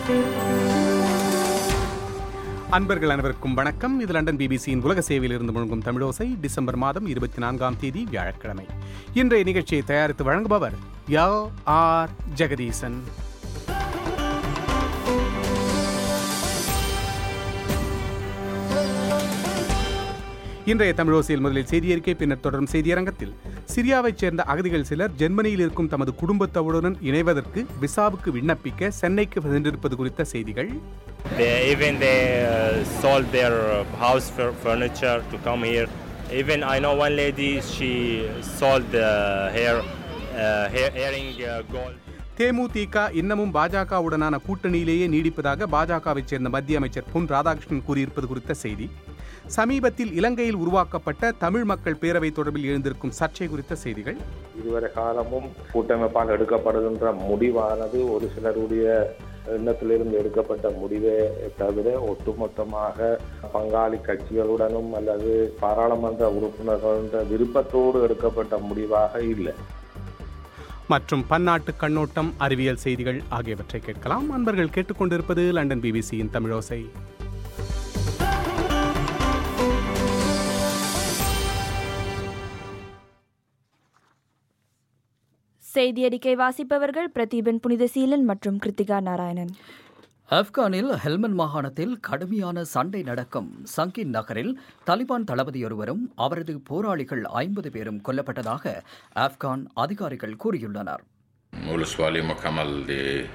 அன்பர்கள் அனைவருக்கும் வணக்கம் இது லண்டன் பிபிசியின் உலக சேவையில் இருந்து முழங்கும் தமிழோசை டிசம்பர் மாதம் இருபத்தி நான்காம் தேதி வியாழக்கிழமை இன்றைய நிகழ்ச்சியை தயாரித்து வழங்குபவர் யா ஆர் ஜெகதீசன் இன்றைய தமிழோசையில் முதலில் செய்தியறிக்கை பின்னர் தொடரும் செய்தியரங்கத்தில் சிரியாவைச் சேர்ந்த அகதிகள் சிலர் ஜெர்மனியில் இருக்கும் தமது குடும்பத்தவருடன் இணைவதற்கு விசாவுக்கு விண்ணப்பிக்க சென்னைக்கு சென்றிருப்பது குறித்த செய்திகள் They even they uh, sold their uh, house for furniture to come here. Even I know one lady, she sold uh, her uh, hair, earring uh, gold. தேமுதிக இன்னமும் பாஜகவுடனான கூட்டணியிலேயே நீடிப்பதாக பாஜகவைச் சேர்ந்த மத்திய அமைச்சர் பொன் ராதாகிருஷ்ணன் கூறியிருப்பது குறித்த செய்தி சமீபத்தில் இலங்கையில் உருவாக்கப்பட்ட தமிழ் மக்கள் பேரவை தொடர்பில் எழுந்திருக்கும் சர்ச்சை குறித்த செய்திகள் இதுவரை காலமும் கூட்டமைப்பால் எடுக்கப்படுகின்ற முடிவானது ஒரு சிலருடைய எண்ணத்திலிருந்து எடுக்கப்பட்ட முடிவே தவிர ஒட்டுமொத்தமாக பங்காளி கட்சிகளுடனும் அல்லது பாராளுமன்ற உறுப்பினர்களுடைய விருப்பத்தோடு எடுக்கப்பட்ட முடிவாக இல்லை மற்றும் பன்னாட்டு கண்ணோட்டம் அறிவியல் செய்திகள் ஆகியவற்றை கேட்கலாம் அன்பர்கள் கேட்டுக்கொண்டிருப்பது லண்டன் பிபிசியின் தமிழோசை செய்தியறிக்கை வாசிப்பவர்கள் பிரதீபன் புனிதசீலன் மற்றும் கிருத்திகா நாராயணன் ஆப்கானில் ஹெல்மன் மாகாணத்தில் கடுமையான சண்டை நடக்கும் சங்கின் நகரில் தலிபான் தளபதியொருவரும் அவரது போராளிகள் ஐம்பது பேரும் கொல்லப்பட்டதாக ஆப்கான் அதிகாரிகள் கூறியுள்ளனர் ولسوالی مکمل د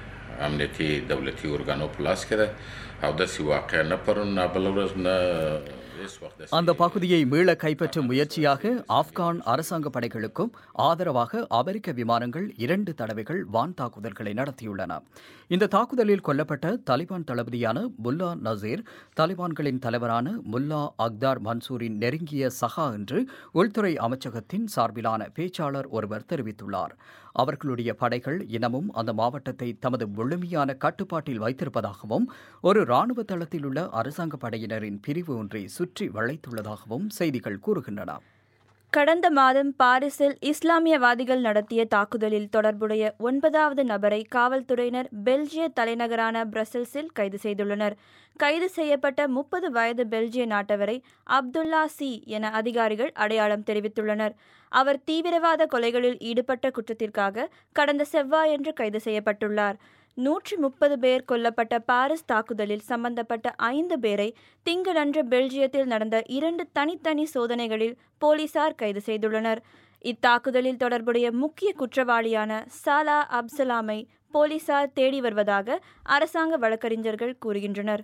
امنیتي دولتي ارګانو په لاس کې ده او داسې واقع نه پرون نه بل ورځ نه هیڅ وخت داسې அந்த பகுதியை மீள கைப்பற்றும் முயற்சியாக ஆப்கான் அரசாங்க படைகளுக்கும் ஆதரவாக அமெரிக்க விமானங்கள் இரண்டு தடவைகள் வான் தாக்குதல்களை நடத்தியுள்ளன இந்த தாக்குதலில் கொல்லப்பட்ட தலிபான் தளபதியான முல்லா நசீர் தலிபான்களின் தலைவரான முல்லா அக்தார் மன்சூரின் நெருங்கிய சகா என்று உள்துறை அமைச்சகத்தின் சார்பிலான பேச்சாளர் ஒருவர் தெரிவித்துள்ளார் அவர்களுடைய படைகள் இனமும் அந்த மாவட்டத்தை தமது முழுமையான கட்டுப்பாட்டில் வைத்திருப்பதாகவும் ஒரு இராணுவ தளத்தில் உள்ள அரசாங்க படையினரின் பிரிவு ஒன்றை சுற்றி வளைத்துள்ளதாகவும் செய்திகள் கூறுகின்றன கடந்த மாதம் பாரிஸில் இஸ்லாமியவாதிகள் நடத்திய தாக்குதலில் தொடர்புடைய ஒன்பதாவது நபரை காவல்துறையினர் பெல்ஜிய தலைநகரான பிரசல்ஸில் கைது செய்துள்ளனர் கைது செய்யப்பட்ட முப்பது வயது பெல்ஜிய நாட்டவரை அப்துல்லா சி என அதிகாரிகள் அடையாளம் தெரிவித்துள்ளனர் அவர் தீவிரவாத கொலைகளில் ஈடுபட்ட குற்றத்திற்காக கடந்த செவ்வாயன்று கைது செய்யப்பட்டுள்ளார் நூற்றி முப்பது பேர் கொல்லப்பட்ட பாரிஸ் தாக்குதலில் சம்பந்தப்பட்ட ஐந்து பேரை திங்களன்று பெல்ஜியத்தில் நடந்த இரண்டு தனித்தனி சோதனைகளில் போலீசார் கைது செய்துள்ளனர் இத்தாக்குதலில் தொடர்புடைய முக்கிய குற்றவாளியான சாலா அப்சலாமை போலீசார் தேடி வருவதாக அரசாங்க வழக்கறிஞர்கள் கூறுகின்றனர்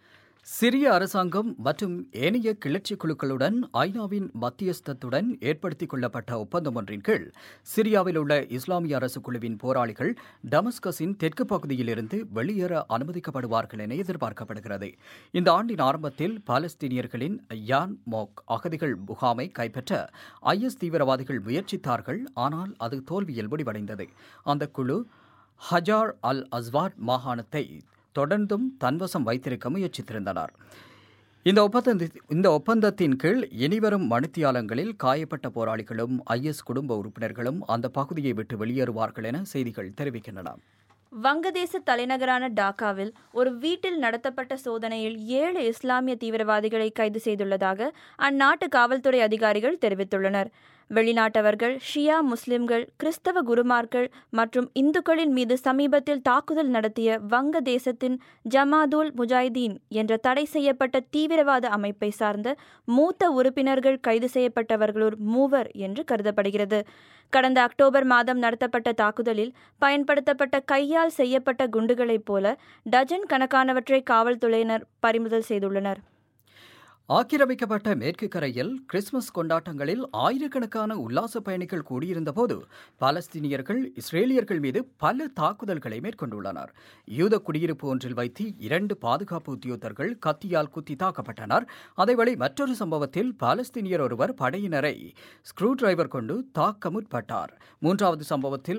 சிரிய அரசாங்கம் மற்றும் ஏனைய கிளர்ச்சி குழுக்களுடன் ஐநாவின் மத்தியஸ்தத்துடன் ஏற்படுத்திக் கொள்ளப்பட்ட ஒப்பந்தம் ஒன்றின் கீழ் சிரியாவில் உள்ள இஸ்லாமிய அரசு குழுவின் போராளிகள் டமஸ்கஸின் தெற்கு பகுதியிலிருந்து வெளியேற அனுமதிக்கப்படுவார்கள் என எதிர்பார்க்கப்படுகிறது இந்த ஆண்டின் ஆரம்பத்தில் பாலஸ்தீனியர்களின் யான் மோக் அகதிகள் முகாமை கைப்பற்ற ஐஎஸ் தீவிரவாதிகள் முயற்சித்தார்கள் ஆனால் அது தோல்வியில் முடிவடைந்தது அந்த குழு ஹஜார் அல் அஸ்வாட் மாகாணத்தை தொடர்ந்தும் தன்வசம் வைத்திருக்க முயற்சித்திருந்தனர் இந்த ஒப்பந்த இந்த ஒப்பந்தத்தின் கீழ் இனிவரும் மணித்தியாலங்களில் காயப்பட்ட போராளிகளும் ஐஎஸ் குடும்ப உறுப்பினர்களும் அந்த பகுதியை விட்டு வெளியேறுவார்கள் என செய்திகள் தெரிவிக்கின்றன வங்கதேச தலைநகரான டாக்காவில் ஒரு வீட்டில் நடத்தப்பட்ட சோதனையில் ஏழு இஸ்லாமிய தீவிரவாதிகளை கைது செய்துள்ளதாக அந்நாட்டு காவல்துறை அதிகாரிகள் தெரிவித்துள்ளனர் வெளிநாட்டவர்கள் ஷியா முஸ்லிம்கள் கிறிஸ்தவ குருமார்கள் மற்றும் இந்துக்களின் மீது சமீபத்தில் தாக்குதல் நடத்திய வங்கதேசத்தின் ஜமாதுல் முஜாஹிதீன் என்ற தடை செய்யப்பட்ட தீவிரவாத அமைப்பை சார்ந்த மூத்த உறுப்பினர்கள் கைது செய்யப்பட்டவர்களுள் மூவர் என்று கருதப்படுகிறது கடந்த அக்டோபர் மாதம் நடத்தப்பட்ட தாக்குதலில் பயன்படுத்தப்பட்ட கையால் செய்யப்பட்ட குண்டுகளைப் போல டஜன் கணக்கானவற்றை காவல்துறையினர் பறிமுதல் செய்துள்ளனர் ஆக்கிரமிக்கப்பட்ட மேற்கு கரையில் கிறிஸ்துமஸ் கொண்டாட்டங்களில் ஆயிரக்கணக்கான உல்லாச பயணிகள் கூடியிருந்தபோது பாலஸ்தீனியர்கள் இஸ்ரேலியர்கள் மீது பல தாக்குதல்களை மேற்கொண்டுள்ளனர் யூத குடியிருப்பு ஒன்றில் வைத்து இரண்டு பாதுகாப்பு உத்தியோகத்தர்கள் கத்தியால் குத்தி தாக்கப்பட்டனர் அதேவேளை மற்றொரு சம்பவத்தில் பாலஸ்தீனியர் ஒருவர் படையினரை ஸ்க்ரூ டிரைவர் கொண்டு தாக்க முற்பட்டார் மூன்றாவது சம்பவத்தில்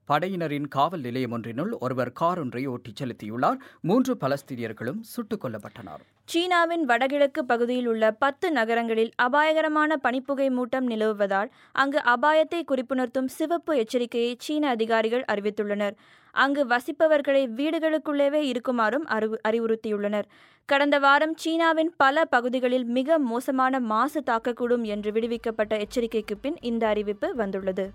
படையினரின் காவல் நிலையம் ஒன்றினுள் ஒருவர் கார் ஒன்றை ஓட்டிச் செலுத்தியுள்ளார் மூன்று பலஸ்தீனியர்களும் சுட்டுக் கொல்லப்பட்டனர் சீனாவின் வடகிழக்கு பகுதியில் உள்ள பத்து நகரங்களில் அபாயகரமான பனிப்புகை மூட்டம் நிலவுவதால் அங்கு அபாயத்தை குறிப்புணர்த்தும் சிவப்பு எச்சரிக்கையை சீன அதிகாரிகள் அறிவித்துள்ளனர் அங்கு வசிப்பவர்களை வீடுகளுக்குள்ளேவே இருக்குமாறும் அறிவு அறிவுறுத்தியுள்ளனர் கடந்த வாரம் சீனாவின் பல பகுதிகளில் மிக மோசமான மாசு தாக்கக்கூடும் என்று விடுவிக்கப்பட்ட எச்சரிக்கைக்கு பின் இந்த அறிவிப்பு வந்துள்ளது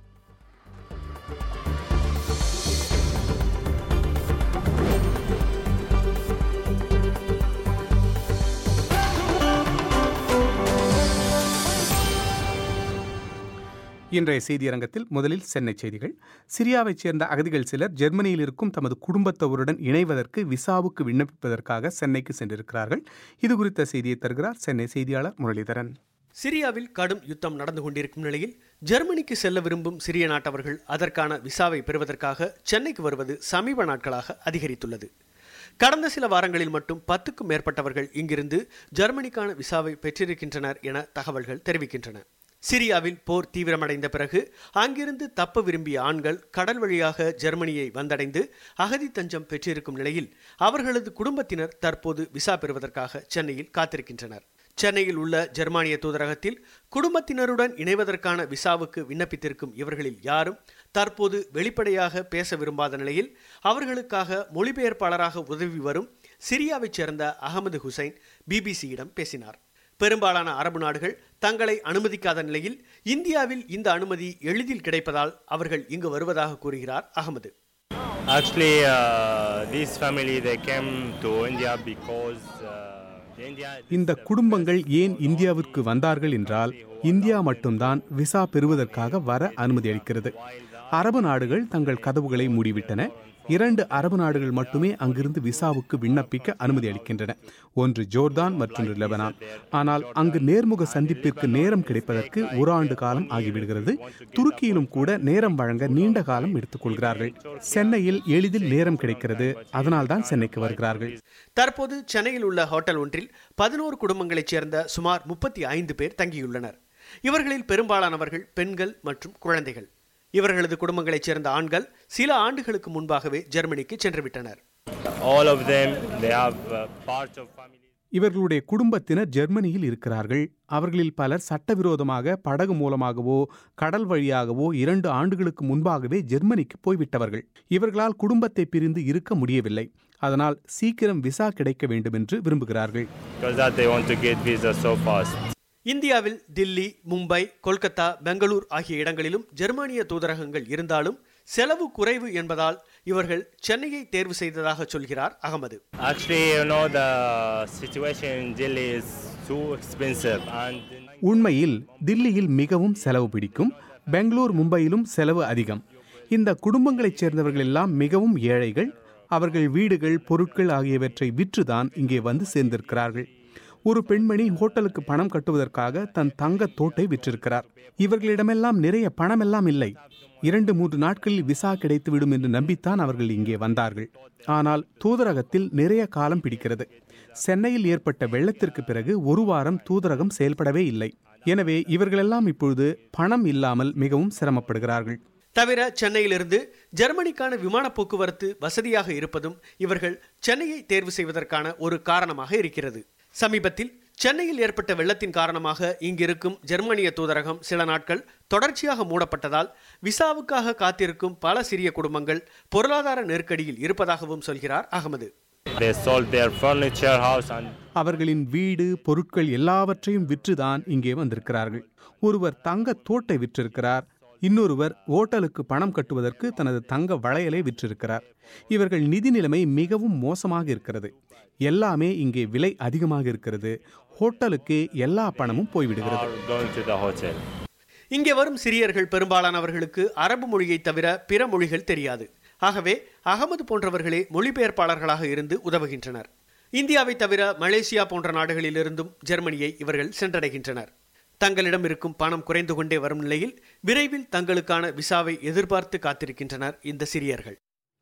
இன்றைய செய்தியரங்கத்தில் முதலில் சென்னை செய்திகள் சிரியாவைச் சேர்ந்த அகதிகள் சிலர் ஜெர்மனியில் இருக்கும் தமது குடும்பத்தவருடன் இணைவதற்கு விசாவுக்கு விண்ணப்பிப்பதற்காக சென்னைக்கு சென்றிருக்கிறார்கள் இது குறித்த செய்தியை தருகிறார் சென்னை செய்தியாளர் முரளிதரன் சிரியாவில் கடும் யுத்தம் நடந்து கொண்டிருக்கும் நிலையில் ஜெர்மனிக்கு செல்ல விரும்பும் சிரிய நாட்டவர்கள் அதற்கான விசாவை பெறுவதற்காக சென்னைக்கு வருவது சமீப நாட்களாக அதிகரித்துள்ளது கடந்த சில வாரங்களில் மட்டும் பத்துக்கும் மேற்பட்டவர்கள் இங்கிருந்து ஜெர்மனிக்கான விசாவை பெற்றிருக்கின்றனர் என தகவல்கள் தெரிவிக்கின்றன சிரியாவில் போர் தீவிரமடைந்த பிறகு அங்கிருந்து தப்ப விரும்பிய ஆண்கள் கடல் வழியாக ஜெர்மனியை வந்தடைந்து அகதி தஞ்சம் பெற்றிருக்கும் நிலையில் அவர்களது குடும்பத்தினர் தற்போது விசா பெறுவதற்காக சென்னையில் காத்திருக்கின்றனர் சென்னையில் உள்ள ஜெர்மானிய தூதரகத்தில் குடும்பத்தினருடன் இணைவதற்கான விசாவுக்கு விண்ணப்பித்திருக்கும் இவர்களில் யாரும் தற்போது வெளிப்படையாக பேச விரும்பாத நிலையில் அவர்களுக்காக மொழிபெயர்ப்பாளராக உதவி வரும் சிரியாவைச் சேர்ந்த அகமது ஹுசைன் பிபிசியிடம் பேசினார் பெரும்பாலான அரபு நாடுகள் தங்களை அனுமதிக்காத நிலையில் இந்தியாவில் இந்த அனுமதி எளிதில் கிடைப்பதால் அவர்கள் இங்கு வருவதாக கூறுகிறார் Ahmed Actually, uh, this family they came to India because uh, India. இந்த குடும்பங்கள் ஏன் இந்தியாவிற்கு வந்தார்கள் என்றால் இந்தியா மட்டும்தான் விசா பெறுவதற்காக வர அனுமதி அளிக்கிறது அரபு நாடுகள் தங்கள் கதவுகளை மூடிவிட்டன இரண்டு அரபு நாடுகள் மட்டுமே அங்கிருந்து விசாவுக்கு விண்ணப்பிக்க அனுமதி அளிக்கின்றன ஒன்று ஜோர்தான் மற்றொன்று லெபனான் ஆனால் அங்கு நேர்முக சந்திப்பிற்கு நேரம் கிடைப்பதற்கு ஒரு ஆண்டு காலம் ஆகிவிடுகிறது துருக்கியிலும் கூட நேரம் வழங்க நீண்ட காலம் எடுத்துக்கொள்கிறார்கள் சென்னையில் எளிதில் நேரம் கிடைக்கிறது அதனால்தான் சென்னைக்கு வருகிறார்கள் தற்போது சென்னையில் உள்ள ஹோட்டல் ஒன்றில் பதினோரு குடும்பங்களைச் சேர்ந்த சுமார் முப்பத்தி ஐந்து பேர் தங்கியுள்ளனர் இவர்களில் பெரும்பாலானவர்கள் பெண்கள் மற்றும் குழந்தைகள் இவர்களது குடும்பங்களைச் சேர்ந்த ஆண்கள் சில ஆண்டுகளுக்கு முன்பாகவே ஜெர்மனிக்கு சென்றுவிட்டனர் All of them they have uh, part of family. இவர்களுடைய குடும்பத்தினர் ஜெர்மனியில் இருக்கிறார்கள் அவர்களில் பலர் சட்டவிரோதமாக படகு மூலமாகவோ கடல் வழியாகவோ இரண்டு ஆண்டுகளுக்கு முன்பாகவே ஜெர்மனிக்கு போய்விட்டவர்கள் இவர்களால் குடும்பத்தை பிரிந்து இருக்க முடியவில்லை அதனால் சீக்கிரம் விசா கிடைக்க வேண்டும் என்று விரும்புகிறார்கள் Because that they want to get visa so fast. இந்தியாவில் தில்லி மும்பை கொல்கத்தா பெங்களூர் ஆகிய இடங்களிலும் ஜெர்மானிய தூதரகங்கள் இருந்தாலும் செலவு குறைவு என்பதால் இவர்கள் சென்னையை தேர்வு செய்ததாக சொல்கிறார் Ahmed Actually, you know the situation in Delhi is too expensive, and உண்மையில் தில்லியில் மிகவும் செலவு பிடிக்கும் பெங்களூர் மும்பையிலும் செலவு அதிகம் இந்த குடும்பங்களைச் சேர்ந்தவர்கள் எல்லாம் மிகவும் ஏழைகள் அவர்கள் வீடுகள் பொருட்கள் ஆகியவற்றை விற்றுதான் இங்கே வந்து சேர்ந்திருக்கிறார்கள் ஒரு பெண்மணி ஹோட்டலுக்கு பணம் கட்டுவதற்காக தன் தங்க தோட்டை விற்றிருக்கிறார் இவர்களிடமெல்லாம் நிறைய பணமெல்லாம் இல்லை இரண்டு மூன்று நாட்களில் விசா கிடைத்துவிடும் என்று நம்பித்தான் அவர்கள் இங்கே வந்தார்கள் ஆனால் தூதரகத்தில் நிறைய காலம் பிடிக்கிறது சென்னையில் ஏற்பட்ட வெள்ளத்திற்கு பிறகு ஒரு வாரம் தூதரகம் செயல்படவே இல்லை எனவே இவர்களெல்லாம் இப்பொழுது பணம் இல்லாமல் மிகவும் சிரமப்படுகிறார்கள் தவிர சென்னையிலிருந்து ஜெர்மனிக்கான விமான போக்குவரத்து வசதியாக இருப்பதும் இவர்கள் சென்னையை தேர்வு செய்வதற்கான ஒரு காரணமாக இருக்கிறது சமீபத்தில் சென்னையில் ஏற்பட்ட வெள்ளத்தின் காரணமாக இங்கிருக்கும் ஜெர்மனிய தூதரகம் சில நாட்கள் தொடர்ச்சியாக மூடப்பட்டதால் விசாவுக்காக காத்திருக்கும் பல சிறிய குடும்பங்கள் பொருளாதார நெருக்கடியில் இருப்பதாகவும் சொல்கிறார் Ahmed they sold their furniture, house, and அவர்களின் வீடு பொருட்கள் எல்லாவற்றையும் விற்றுதான் இங்கே வந்திருக்கிறார்கள் ஒருவர் தங்க தோட்டை விற்றிருக்கிறார் இன்னொருவர் ஓட்டலுக்கு பணம் கட்டுவதற்கு தனது தங்க வளையலை விற்றிருக்கிறார் இவர்கள் நிதி நிலைமை மிகவும் மோசமாக இருக்கிறது எல்லாமே இங்கே விலை அதிகமாக இருக்கிறது ஹோட்டலுக்கு எல்லா பணமும் போய்விடுகிறது are going to the hotel. இங்கே வரும் சிறியர்கள் பெரும்பாலானவர்களுக்கு அரபு மொழியை தவிர பிற மொழிகள் தெரியாது ஆகவே அகமது போன்றவர்களே மொழிபெயர்ப்பாளர்களாக இருந்து உதவுகின்றனர் இந்தியாவை தவிர மலேசியா போன்ற நாடுகளிலிருந்தும் ஜெர்மனியை இவர்கள் சென்றடைகின்றனர் தங்களிடம் இருக்கும் பணம் குறைந்து கொண்டே வரும் நிலையில் விரைவில் தங்களுக்கான விசாவை எதிர்பார்த்து காத்திருக்கின்றனர் இந்த சிறியர்கள்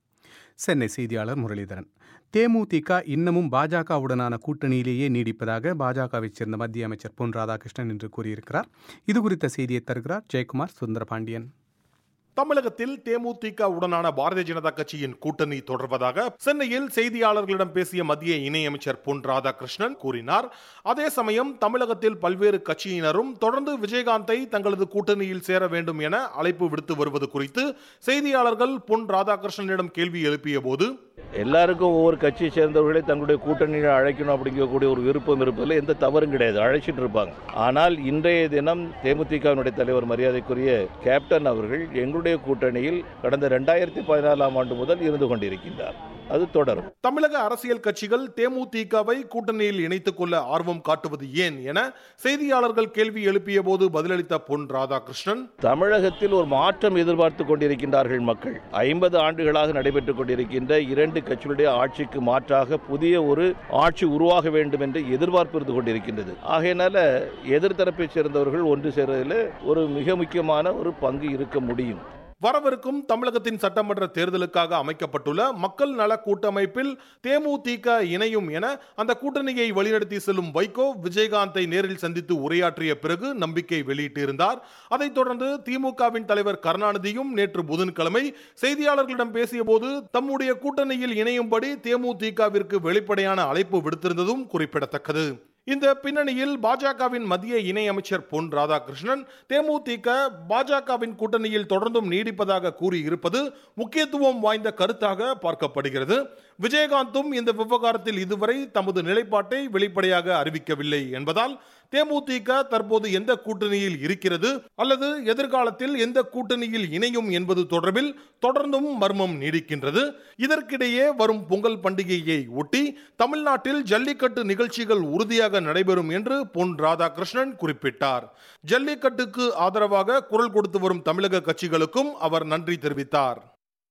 சென்னை செய்தியாளர் முரளிதரன் தேமுதிக இன்னமும் பாஜகவுடனான கூட்டணியிலேயே நீடிப்பதாக பாஜகவைச் சேர்ந்த மத்திய அமைச்சர் பொன் ராதாகிருஷ்ணன் என்று கூறியிருக்கிறார் இது குறித்த செய்தியை தருகிறார் ஜெயக்குமார் சுந்தரபாண்டியன் தமிழகத்தில் தேமுதிக உடனான பாரதிய ஜனதா கட்சியின் கூட்டணி தொடர்வதாக சென்னையில் செய்தியாளர்களிடம் பேசிய மத்திய இணையமைச்சர் பொன் ராதாகிருஷ்ணன் கூறினார் அதே சமயம் தமிழகத்தில் பல்வேறு கட்சியினரும் தொடர்ந்து விஜயகாந்தை தங்களது கூட்டணியில் சேர வேண்டும் என அழைப்பு விடுத்து வருவது குறித்து செய்தியாளர்கள் பொன் ராதாகிருஷ்ணனிடம் கேள்வி எழுப்பிய போது எல்லாருக்கும் ஒவ்வொரு கட்சியை சேர்ந்தவர்களை தங்களுடைய கூட்டணியில் அழைக்கணும் அப்படிங்கக்கூடிய ஒரு விருப்பம் இருப்பதில் எந்த தவறும் கிடையாது அழைச்சிட்டு இருப்பாங்க ஆனால் இன்றைய தினம் தேமுதிகவினுடைய தலைவர் மரியாதைக்குரிய கேப்டன் அவர்கள் எங்களுடைய கூட்டணியில் கடந்த ரெண்டாயிரத்தி பதினாலாம் ஆண்டு முதல் இருந்து கொண்டிருக்கின்றார் அது தொடரும் தமிழக அரசியல் கட்சிகள் தேமுதிகவை கூட்டணியில் இணைத்துக் கொள்ள ஆர்வம் காட்டுவது ஏன் என செய்தியாளர்கள் கேள்வி எழுப்பிய போது பதிலளித்த பொன் ராதாகிருஷ்ணன் தமிழகத்தில் ஒரு மாற்றம் எதிர்பார்த்து கொண்டிருக்கின்றார்கள் மக்கள் ஐம்பது ஆண்டுகளாக நடைபெற்றுக் கொண்டிருக்கின்ற இரண்டு கட்சிகளுடைய ஆட்சிக்கு மாற்றாக புதிய ஒரு ஆட்சி உருவாக வேண்டும் என்று எதிர்பார்ப்பு இருந்து கொண்டிருக்கின்றது ஆகையினால எதிர்த்தரப்பைச் சேர்ந்தவர்கள் ஒன்று சேர்வதில் ஒரு மிக முக்கியமான ஒரு பங்கு இருக்க முடியும் வரவிருக்கும் தமிழகத்தின் சட்டமன்ற தேர்தலுக்காக அமைக்கப்பட்டுள்ள மக்கள் நல கூட்டமைப்பில் தேமுதிக இணையும் என அந்த கூட்டணியை வழிநடத்தி செல்லும் வைகோ விஜயகாந்தை நேரில் சந்தித்து உரையாற்றிய பிறகு நம்பிக்கை வெளியிட்டிருந்தார் அதைத் தொடர்ந்து திமுகவின் தலைவர் கருணாநிதியும் நேற்று புதன்கிழமை செய்தியாளர்களிடம் பேசிய போது தம்முடைய கூட்டணியில் இணையும்படி தேமுதிகவிற்கு வெளிப்படையான அழைப்பு விடுத்திருந்ததும் குறிப்பிடத்தக்கது இந்த பின்னணியில் பாஜகவின் மத்திய இணையமைச்சர் பொன் ராதாகிருஷ்ணன் தேமுதிக பாஜகவின் கூட்டணியில் தொடர்ந்தும் நீடிப்பதாக கூறியிருப்பது முக்கியத்துவம் வாய்ந்த கருத்தாக பார்க்கப்படுகிறது விஜயகாந்தும் இந்த விவகாரத்தில் இதுவரை தமது நிலைப்பாட்டை வெளிப்படையாக அறிவிக்கவில்லை என்பதால் தேமுதிக தற்போது எந்த கூட்டணியில் இருக்கிறது அல்லது எதிர்காலத்தில் எந்த கூட்டணியில் இணையும் என்பது தொடர்பில் தொடர்ந்தும் மர்மம் நீடிக்கின்றது இதற்கிடையே வரும் பொங்கல் பண்டிகையை ஒட்டி தமிழ்நாட்டில் ஜல்லிக்கட்டு நிகழ்ச்சிகள் உறுதியாக நடைபெறும் என்று பொன் ராதாகிருஷ்ணன் குறிப்பிட்டார் ஜல்லிக்கட்டுக்கு ஆதரவாக குரல் கொடுத்து வரும் தமிழக கட்சிகளுக்கும் அவர் நன்றி தெரிவித்தார்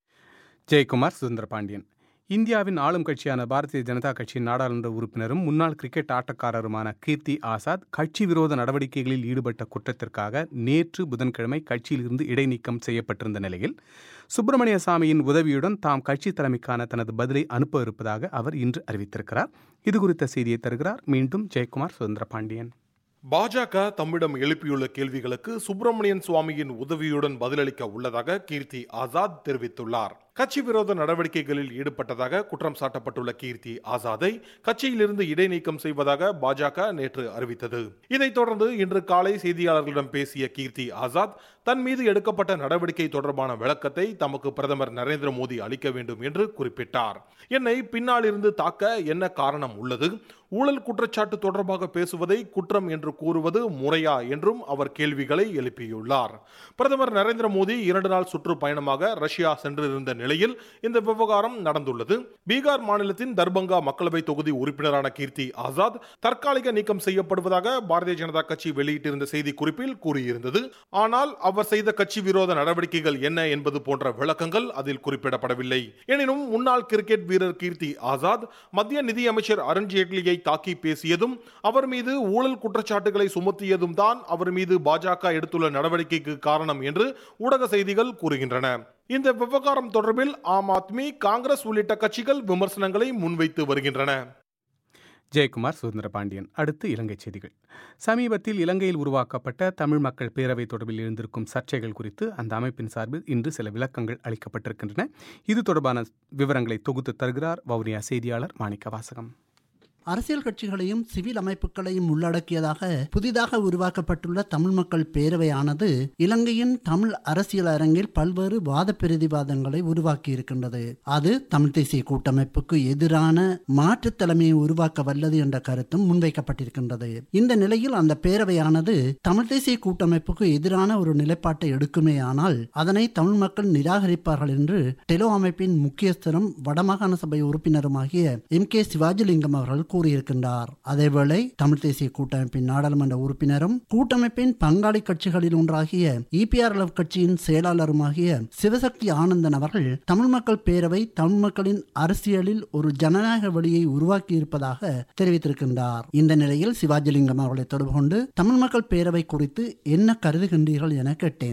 ஜெயக்குமார் சுதந்திர பாண்டியன் இந்தியாவின் ஆளும் கட்சியான பாரதிய ஜனதா கட்சியின் நாடாளுமன்ற உறுப்பினரும் முன்னாள் கிரிக்கெட் ஆட்டக்காரருமான கீர்த்தி ஆசாத் கட்சி விரோத நடவடிக்கைகளில் ஈடுபட்ட குற்றத்திற்காக நேற்று புதன்கிழமை கட்சியிலிருந்து இடைநீக்கம் செய்யப்பட்டிருந்த நிலையில் சுப்பிரமணிய சாமியின் உதவியுடன் தாம் கட்சி தலைமைக்கான தனது பதிலை அனுப்ப இருப்பதாக அவர் இன்று அறிவித்திருக்கிறார் இது குறித்த செய்தியை தருகிறார் மீண்டும் ஜெயக்குமார் சுதந்திர பாண்டியன் பாஜக தம்மிடம் எழுப்பியுள்ள கேள்விகளுக்கு சுப்பிரமணியன் சுவாமியின் உதவியுடன் பதிலளிக்க உள்ளதாக கீர்த்தி ஆசாத் தெரிவித்துள்ளார் கட்சி விரோத நடவடிக்கைகளில் ஈடுபட்டதாக குற்றம் சாட்டப்பட்டுள்ள கீர்த்தி ஆசாதை கட்சியிலிருந்து இடைநீக்கம் செய்வதாக பாஜக நேற்று அறிவித்தது இதைத் தொடர்ந்து இன்று காலை செய்தியாளர்களிடம் பேசிய கீர்த்தி ஆசாத் தன் மீது எடுக்கப்பட்ட நடவடிக்கை தொடர்பான விளக்கத்தை தமக்கு பிரதமர் நரேந்திர மோடி அளிக்க வேண்டும் என்று குறிப்பிட்டார் என்னை பின்னால் இருந்து தாக்க என்ன காரணம் உள்ளது ஊழல் குற்றச்சாட்டு தொடர்பாக பேசுவதை குற்றம் என்று கூறுவது முறையா என்றும் அவர் கேள்விகளை எழுப்பியுள்ளார் பிரதமர் நரேந்திர மோடி இரண்டு நாள் சுற்றுப்பயணமாக ரஷ்யா சென்றிருந்த நிலையில் இந்த விவகாரம் நடந்துள்ளது பீகார் மாநிலத்தின் தர்பங்கா மக்களவை தொகுதி உறுப்பினரான கீர்த்தி ஆசாத் தற்காலிக நீக்கம் செய்யப்படுவதாக பாரதிய ஜனதா கட்சி வெளியிட்டிருந்த செய்தி குறிப்பில் கூறியிருந்தது ஆனால் அவர் செய்த கட்சி விரோத நடவடிக்கைகள் என்ன என்பது போன்ற விளக்கங்கள் அதில் குறிப்பிடப்படவில்லை எனினும் முன்னாள் கிரிக்கெட் வீரர் கீர்த்தி ஆசாத் மத்திய நிதியமைச்சர் அருண்ஜேட்லியை தாக்கி பேசியதும் அவர் மீது ஊழல் குற்றச்சாட்டுகளை சுமத்தியதும் தான் அவர் மீது பாஜக எடுத்துள்ள நடவடிக்கைக்கு காரணம் என்று ஊடக செய்திகள் கூறுகின்றன இந்த விவகாரம் தொடர்பில் ஆம் ஆத்மி காங்கிரஸ் உள்ளிட்ட கட்சிகள் விமர்சனங்களை முன்வைத்து வருகின்றன ஜெயக்குமார் சுதந்திர பாண்டியன் அடுத்து இலங்கை செய்திகள் சமீபத்தில் இலங்கையில் உருவாக்கப்பட்ட தமிழ் மக்கள் பேரவை தொடர்பில் எழுந்திருக்கும் சர்ச்சைகள் குறித்து அந்த அமைப்பின் சார்பில் இன்று சில விளக்கங்கள் அளிக்கப்பட்டிருக்கின்றன இது தொடர்பான விவரங்களை தொகுத்து தருகிறார் வவுனியா செய்தியாளர் மாணிக்க வாசகம் அரசியல் கட்சிகளையும் சிவில் அமைப்புகளையும் உள்ளடக்கியதாக புதிதாக உருவாக்கப்பட்டுள்ள தமிழ் மக்கள் பேரவையானது இலங்கையின் தமிழ் அரசியல் அரங்கில் பல்வேறு வாத பிரதிவாதங்களை உருவாக்கி இருக்கின்றது அது தமிழ் தேசிய கூட்டமைப்புக்கு எதிரான மாற்று தலைமையை உருவாக்க வல்லது என்ற கருத்தும் முன்வைக்கப்பட்டிருக்கின்றது இந்த நிலையில் அந்த பேரவையானது தமிழ் தேசிய கூட்டமைப்புக்கு எதிரான ஒரு நிலைப்பாட்டை எடுக்குமே ஆனால் அதனை தமிழ் மக்கள் நிராகரிப்பார்கள் என்று டெலோ அமைப்பின் முக்கியஸ்தரும் வடமாகாண சபை உறுப்பினருமாகிய எம் கே சிவாஜிலிங்கம் அவர்கள் கூறியிருக்கின்றார் அதேவேளை தமிழ் தேசிய கூட்டமைப்பின் நாடாளுமன்ற உறுப்பினரும் கூட்டமைப்பின் பங்காளி கட்சிகளில் ஒன்றாகிய இபிஆர்எல்எஃப் கட்சியின் செயலாளருமாகிய சிவசக்தி ஆனந்தன் அவர்கள் தமிழ் மக்கள் பேரவை தமிழ் மக்களின் அரசியலில் ஒரு ஜனநாயக வழியை உருவாக்கி இருப்பதாக தெரிவித்திருக்கின்றார் இந்த நிலையில் சிவாஜிலிங்கம் அவர்களை தொடர்பு கொண்டு தமிழ் மக்கள் பேரவை குறித்து என்ன கருதுகின்றீர்கள் என கேட்டேன்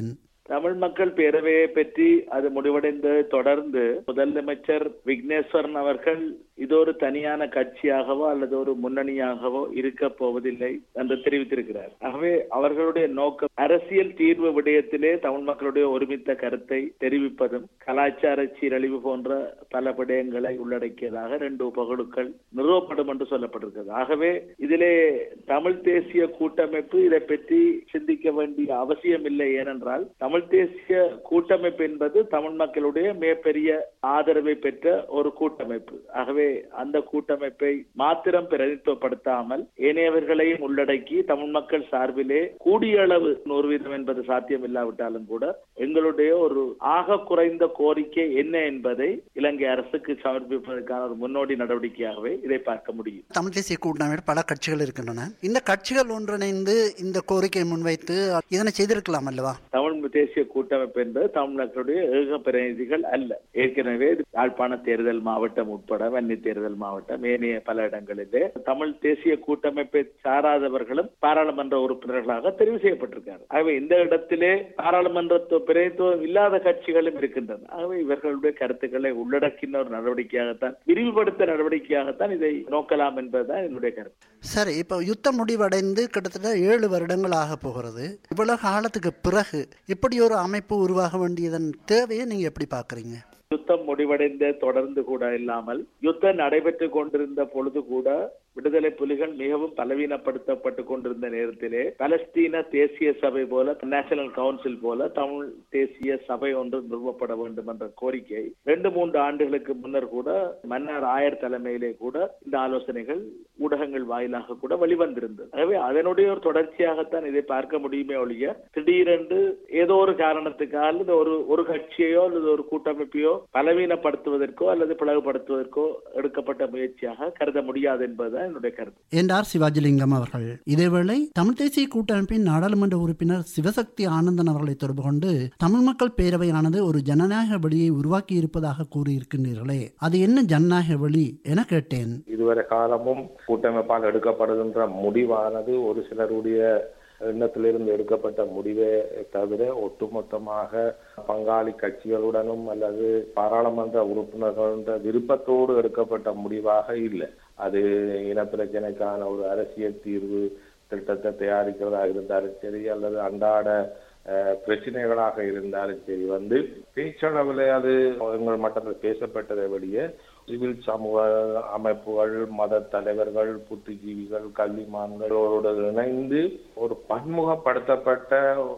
தமிழ் மக்கள் பேரவையை பற்றி அது முடிவடைந்து தொடர்ந்து முதலமைச்சர் விக்னேஸ்வரன் அவர்கள் இது ஒரு தனியான கட்சியாகவோ அல்லது ஒரு முன்னணியாகவோ இருக்க போவதில்லை என்று தெரிவித்திருக்கிறார் ஆகவே அவர்களுடைய நோக்கம் அரசியல் தீர்வு விடயத்திலே தமிழ் மக்களுடைய ஒருமித்த கருத்தை தெரிவிப்பதும் கலாச்சார சீரழிவு போன்ற பல விடயங்களை உள்ளடக்கியதாக ரெண்டு பகடுக்கள் நிறுவப்படும் என்று சொல்லப்பட்டிருக்கிறது ஆகவே இதிலே தமிழ் தேசிய கூட்டமைப்பு இதை பற்றி சிந்திக்க வேண்டிய அவசியம் இல்லை ஏனென்றால் தமிழ் தேசிய கூட்டமைப்பு என்பது தமிழ் மக்களுடைய மிகப்பெரிய ஆதரவை பெற்ற ஒரு கூட்டமைப்பு ஆகவே அந்த கூட்டமைப்பை மாத்திரம் பிரதித்துவப்படுத்தாமல் ஏனையவர்களையும் உள்ளடக்கி தமிழ் மக்கள் சார்பிலே கூடிய அளவு நூறு வீதம் என்பது சாத்தியம் இல்லாவிட்டாலும் கூட எங்களுடைய ஒரு ஆக குறைந்த கோரிக்கை என்ன என்பதை இலங்கை அரசுக்கு சமர்ப்பிப்பதற்கான ஒரு முன்னோடி நடவடிக்கையாகவே இதை பார்க்க முடியும் தமிழ் தேசிய கூட்டமைப்பில் பல கட்சிகள் இருக்கின்றன இந்த கட்சிகள் ஒன்றிணைந்து இந்த கோரிக்கையை முன்வைத்து இதனை செய்திருக்கலாம் அல்லவா தமிழ் தேசிய கூட்டமைப்பு என்பது தமிழ்நாட்டுடைய ஏக பிரதிநிதிகள் அல்ல ஏற்கனவே யாழ்ப்பாண தேர்தல் மாவட்டம் உட்பட வன்னி தேர்தல் மாவட்டம் ஏனைய பல இடங்களிலே தமிழ் தேசிய கூட்டமைப்பை சாராதவர்களும் பாராளுமன்ற உறுப்பினர்களாக தெரிவு செய்யப்பட்டிருக்காரு ஆகவே இந்த இடத்திலே பாராளுமன்ற பிரதித்துவம் இல்லாத கட்சிகளும் இருக்கின்றன ஆகவே இவர்களுடைய கருத்துக்களை உள்ளடக்கின ஒரு நடவடிக்கையாகத்தான் விரிவுபடுத்த நடவடிக்கையாகத்தான் இதை நோக்கலாம் என்பதுதான் என்னுடைய கருத்து சரி இப்போ யுத்தம் முடிவடைந்து கிட்டத்தட்ட ஏழு வருடங்கள் ஆக போகிறது இவ்வளவு காலத்துக்கு பிறகு இப்படி ஒரு அமைப்பு உருவாக வேண்டியதன் தேவையை நீங்க எப்படி பாக்குறீங்க யுத்தம் முடிவடைந்த தொடர்ந்து கூட இல்லாமல் யுத்தம் நடைபெற்று கொண்டிருந்த பொழுது கூட விடுதலை புலிகள் மிகவும் பலவீனப்படுத்தப்பட்டு கொண்டிருந்த நேரத்திலே பலஸ்தீன தேசிய சபை போல நேஷனல் கவுன்சில் போல தமிழ் தேசிய சபை ஒன்று நிறுவப்பட வேண்டும் என்ற கோரிக்கை ரெண்டு மூன்று ஆண்டுகளுக்கு முன்னர் கூட மன்னர் ஆயர் தலைமையிலே கூட இந்த ஆலோசனைகள் ஊடகங்கள் வாயிலாக கூட வெளிவந்திருந்தது ஆகவே அதனுடைய ஒரு தொடர்ச்சியாகத்தான் இதை பார்க்க முடியுமே ஒழிய திடீரென்று ஏதோ ஒரு காரணத்துக்காக அல்லது ஒரு ஒரு கட்சியோ அல்லது ஒரு கூட்டமைப்பையோ பலவீனப்படுத்துவதற்கோ அல்லது பிளவுபடுத்துவதற்கோ எடுக்கப்பட்ட முயற்சியாக கருத முடியாது என்பதுதான் என்னுடைய கருத்து என்றார் சிவாஜிலிங்கம் அவர்கள் இதேவேளை தமிழ் தேசிய கூட்டமைப்பின் நாடாளுமன்ற உறுப்பினர் சிவசக்தி ஆனந்தன் அவர்களை தொடர்பு கொண்டு தமிழ் மக்கள் பேரவையானது ஒரு ஜனநாயக வழியை உருவாக்கி இருப்பதாக கூறியிருக்கின்றீர்களே அது என்ன ஜனநாயக வழி என கேட்டேன் இதுவரை காலமும் கூட்டமைப்பால் எடுக்கப்படுகின்ற முடிவானது ஒரு சிலருடைய எண்ணத்திலிருந்து எடுக்கப்பட்ட முடிவே தவிர ஒட்டுமொத்தமாக பங்காளி கட்சிகளுடனும் அல்லது பாராளுமன்ற உறுப்பினர்களுடைய விருப்பத்தோடு எடுக்கப்பட்ட முடிவாக இல்லை அது இனப்பிரச்சனைக்கான ஒரு அரசியல் தீர்வு திட்டத்தை தயாரிக்கிறதா இருந்தாலும் சரி அல்லது அன்றாட பிரச்சனைகளாக இருந்தாலும் சரி வந்து பேச்சளவில் அது எங்கள் மட்டத்தில் பேசப்பட்டதை வெளியே சிவில் சமூக அமைப்புகள் மத தலைவர்கள் புத்திஜீவிகள் கல்விமான்களோடு இணைந்து ஒரு பன்முகப்படுத்தப்பட்ட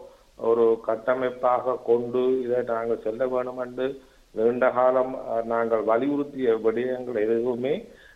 ஒரு கட்டமைப்பாக கொண்டு இதை நாங்கள் செல்ல வேணும் என்று நீண்ட காலம் நாங்கள் வலியுறுத்திய விடயங்கள் எதுவுமே